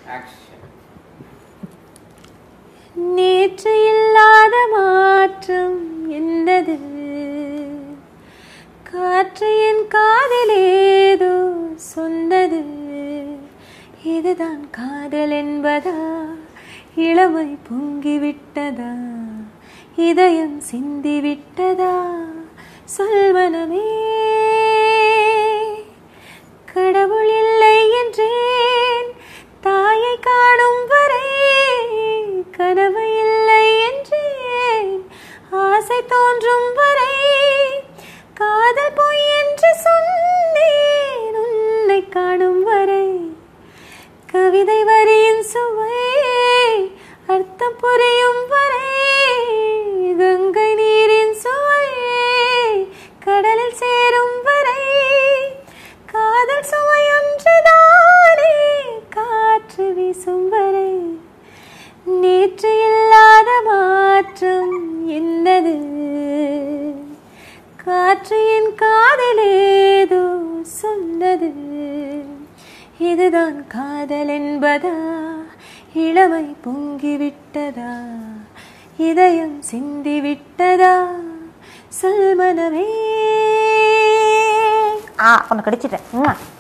Action நேற்று இல்லாத மாற்றம் என்னது காற்று என் காதில் ஏதோ சொன்னது இதுதான் காதல் என்பதா இளமை பொங்கிவிட்டதா இதயம் சிந்திவிட்டதா சொல்வனமே கடவுள் இல்லை என்றேன் தாயை காணும் வரை கனவு இல்லை என்றேன் ஆசை தோன்றும் வரை காதல் பொய் என்று சொன்னேன் உன்னை காணும் வரை கவிதை வரியின் சுவை அர்த்தம் புரியும் வரை கங்கை நீரின் சுவை கடலில் சேரும் வரை காதல் சுவையொன்றுதானே காற்று வீசும் வரை நேற்று இல்லாத மாற்றம் என்னது காற்று என் காதில் ஏதோ சொன்னது இதுதான் காதல் என்பதா இளமை பொங்கிவிட்டதா இதயம் சிந்திவிட்டதா சொல்மனமே ஆ உன்னை கடிச்சிட்டேன் ம்ம்.